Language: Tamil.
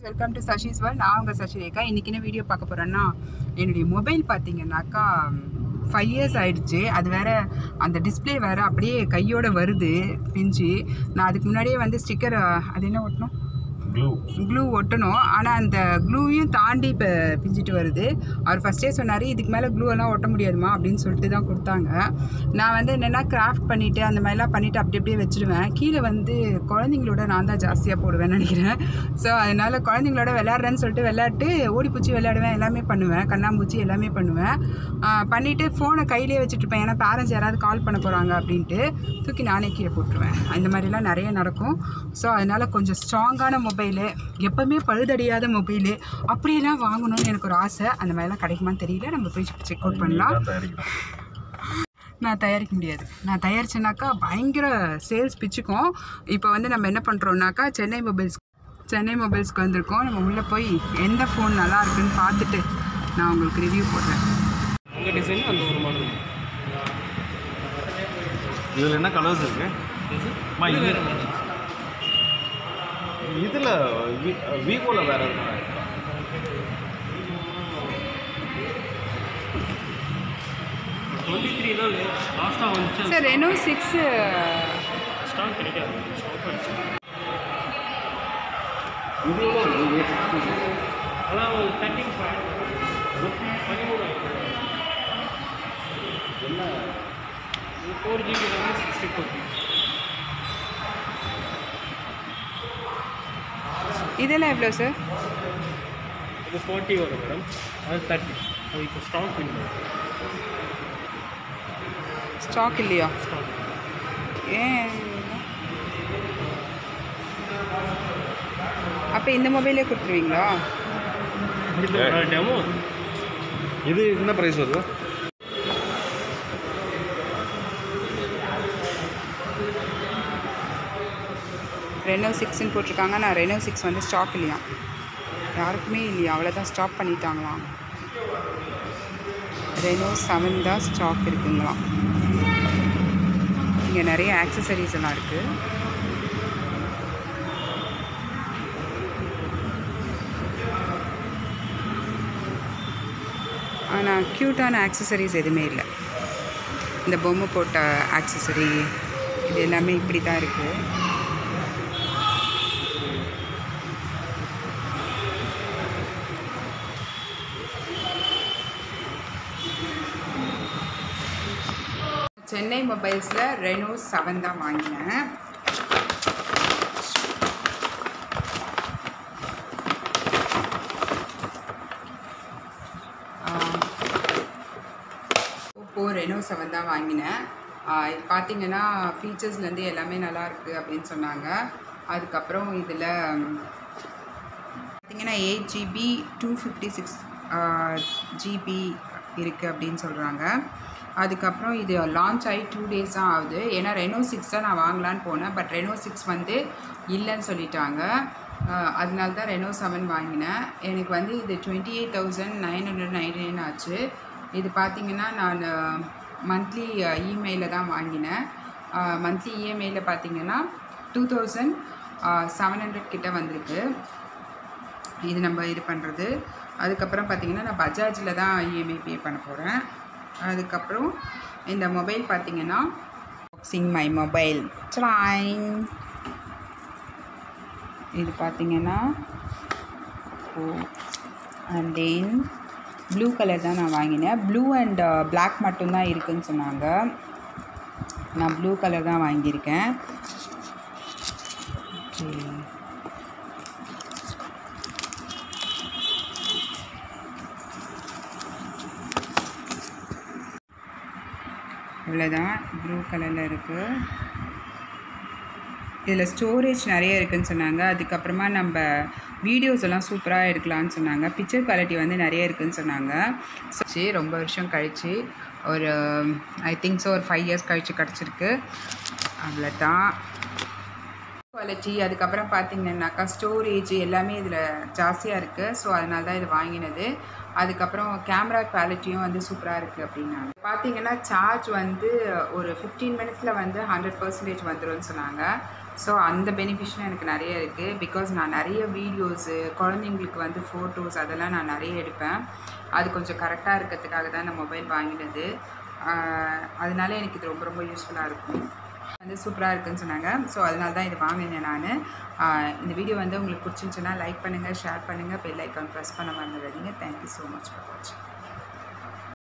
வெல்கம் டு சஷிஸ் வேர்ல்ட் நான் உங்கள் சஷி ரேகா இன்றைக்கி என்ன வீடியோ பார்க்க போகிறேன்னா என்னுடைய மொபைல் பார்த்தீங்கன்னாக்கா ஃபைவ் இயர்ஸ் ஆயிடுச்சு அது வேற அந்த டிஸ்ப்ளே வேற அப்படியே கையோட வருது பிஞ்சு நான் அதுக்கு முன்னாடியே வந்து ஸ்டிக்கர் அது என்ன ஒட்டணும் க்ளூ க்ளூ ஒட்டணும் ஆனால் அந்த க்ளூவையும் தாண்டி இப்போ பிஞ்சிட்டு வருது அவர் ஃபஸ்ட்டே சொன்னார் இதுக்கு மேலே க்ளூ எல்லாம் ஒட்ட முடியாதுமா அப்படின்னு சொல்லிட்டு தான் கொடுத்தாங்க நான் வந்து என்னென்னா கிராஃப்ட் பண்ணிவிட்டு அந்த மாதிரிலாம் பண்ணிவிட்டு அப்படி அப்படியே வச்சுருவேன் கீழே வந்து குழந்தைங்களோட நான் தான் ஜாஸ்தியாக போடுவேன்னு நினைக்கிறேன் ஸோ அதனால் குழந்தைங்களோட விளையாடுறேன்னு சொல்லிட்டு விளையாட்டு ஓடிப்பூச்சி விளையாடுவேன் எல்லாமே பண்ணுவேன் கண்ணாம்பூச்சி எல்லாமே பண்ணுவேன் பண்ணிவிட்டு ஃபோனை கையிலே வச்சுட்ருப்பேன் ஏன்னா பேரண்ட்ஸ் யாராவது கால் பண்ண போகிறாங்க அப்படின்ட்டு தூக்கி நானே கீழே போட்டுருவேன் இந்த மாதிரிலாம் நிறைய நடக்கும் ஸோ அதனால் கொஞ்சம் ஸ்ட்ராங்கான மொபைலு எப்போவுமே பழுதடையாத மொபைலு அப்படியெல்லாம் வாங்கணும்னு எனக்கு ஒரு ஆசை அந்த மாதிரிலாம் கிடைக்குமான்னு தெரியல நம்ம போய் செக் அவுட் பண்ணலாம் தயாரிக்கலாம் நான் தயாரிக்க முடியாது நான் தயாரிச்சேனாக்கா பயங்கர சேல்ஸ் பிச்சுக்கும் இப்போ வந்து நம்ம என்ன பண்ணுறோம்னாக்கா சென்னை மொபைல்ஸ் சென்னை மொபைல்ஸ்க்கு வந்திருக்கோம் நம்ம உள்ளே போய் எந்த ஃபோன் நல்லா இருக்குன்னு பார்த்துட்டு நான் உங்களுக்கு ரிவ்யூ போடுறேன் உங்கள் டிசைன் அந்த ஒரு மாடல் இதில் என்ன கலர்ஸ் இருக்கு அம்மா, இது இதில் விவோவில் வேற இருக்கா டுவெண்ட்டி த்ரீ தான் லாஸ்ட்டாக வந்துச்சு சார் ரெனோ சிக்ஸு ஸ்டாக் கிடைக்காது ஸ்டாக் ஆயிடுச்சு இது எவ்வளோ அதான் ஒரு தேர்ட்டின் ஃபைவ் பதிமூணு என்ன four GB RAM sixty four இதெல்லாம் எவ்வளோ சார் இது ஃபார்ட்டி வரும் மேடம் அது தேர்ட்டி அது இப்போ ஸ்டாக் இல்லை ஸ்டாக் இல்லையா ஸ்டாக் ஏன் அப்போ இந்த மொபைலே கொடுத்துருவீங்களா இது ஒரு டெமோ இது என்ன ப்ரைஸ் வருது ரெனோ சிக்ஸ்ன்னு போட்டிருக்காங்க நான் ரெனோ சிக்ஸ் வந்து ஸ்டாக் இல்லையா யாருக்குமே இல்லையா அவ்வளோதான் ஸ்டாப் பண்ணிட்டாங்களாம் ரெனோ செவன் தான் ஸ்டாக் இருக்குங்களாம் இங்கே நிறைய ஆக்சசரிஸ் எல்லாம் இருக்குது ஆனால் க்யூட்டான ஆக்சசரிஸ் எதுவுமே இல்லை இந்த பொம்மை போட்ட ஆக்சசரி இது எல்லாமே இப்படி தான் இருக்குது சென்னை மொபைல்ஸில் ரெனோ செவன் தான் வாங்கினேன் ஓப்போ ரெனோ செவன் தான் வாங்கினேன் ஆஹ் இது பார்த்தீங்கன்னா ஃபீச்சர்ஸ்லேருந்து எல்லாமே நல்லா இருக்கு அப்படின்னு சொன்னாங்க அதுக்கப்புறம் இதில் பார்த்தீங்கன்னா eight GB two fifty six GB இருக்குது அப்படின்னு சொல்கிறாங்க அதுக்கப்புறம் இது லான்ச் ஆகி டூ டேஸ் தான் ஆகுது ஏன்னா ரெனோ சிக்ஸ் தான் நான் வாங்கலான்னு போனேன் பட் ரெனோ சிக்ஸ் வந்து இல்லைன்னு சொல்லிட்டாங்க ஆஹ் அதனால தான் ரெனோ செவன் வாங்கினேன் எனக்கு வந்து இது twenty eight thousand nine hundred ninety nine ஆச்சு இது பார்த்தீங்கன்னா நான் மந்த்லி இமெயிலில் தான் வாங்கினேன் மந்த்லி இஎம்ஐயில் பார்த்தீங்கன்னா டூ தௌசண்ட் செவன் ஹண்ட்ரட் கிட்ட வந்திருக்கு இது நம்ம இது பண்ணுறது அதுக்கப்புறம் பார்த்தீங்கன்னா நான் பஜாஜில் தான் இஎம்ஐ பே பண்ண போகிறேன் அதுக்கப்புறம் இந்த மொபைல் பார்த்தீங்கன்னா பாக்ஸிங் மை மொபைல் ட்ராயிங் இது பார்த்தீங்கன்னா O and then blue colour தான் நான் வாங்கினேன் ப்ளூ அண்ட் பிளாக் மட்டும்தான் இருக்குன்னு சொன்னாங்க நான் ப்ளூ கலர் தான் வாங்கியிருக்கேன் ஓகே இவ்வளோதான் ப்ளூ கலரில் இருக்குது இதில் ஸ்டோரேஜ் நிறைய இருக்குன்னு சொன்னாங்க அதுக்கப்புறமா நம்ம வீடியோஸ் எல்லாம் சூப்பராக எடுக்கலாம்னு சொன்னாங்க பிக்சர் குவாலிட்டி வந்து நிறைய இருக்குன்னு சொன்னாங்க சரி ரொம்ப வருஷம் கழித்து ஒரு ஐ திங்க் ஸோ ஒரு ஃபைவ் இயர்ஸ் கழித்து கிடச்சிருக்கு அவ்வளோதான் குவாலிட்டி அதுக்கப்புறம் பார்த்தீங்கன்னாக்கா ஸ்டோரேஜ் எல்லாமே இதில் ஜாஸ்தியாக இருக்குது ஸோ அதனால தான் இது வாங்கினது அதுக்கப்புறம் கேமரா குவாலிட்டியும் வந்து சூப்பராக இருக்குது அப்படின்னாங்க பார்த்தீங்கன்னா சார்ஜ் வந்து ஒரு ஃபிஃப்டீன் மினிட்ஸில் வந்து ஹண்ட்ரட் பர்சன்டேஜ் வந்துரும்னு சொன்னாங்க ஸோ அந்த பெனிஃபிஷன் எனக்கு நிறைய இருக்குது பிகாஸ் நான் நிறைய வீடியோஸு குழந்தைங்களுக்கு வந்து ஃபோட்டோஸ் அதெல்லாம் நான் நிறைய எடுப்பேன் அது கொஞ்சம் கரெக்டாக இருக்கிறதுக்காக தான் இந்த மொபைல் வாங்கினது ஆஹ் அதனால எனக்கு இது ரொம்ப ரொம்ப யூஸ்ஃபுல்லாக இருக்கும் வந்து சூப்பராக இருக்குன்னு சொன்னாங்க ஸோ அதனால தான் இது வாங்கினேன் நான் இந்த வீடியோ வந்து உங்களுக்கு பிடிச்சிருந்துச்சுன்னா லைக் பண்ணுங்கள் ஷேர் பண்ணுங்கள் பெல் ஐக்கான் ப்ரெஸ் பண்ண மறந்துடாதீங்க தேங்க்யூ ஸோ மச் ஃபார் வாட்சிங்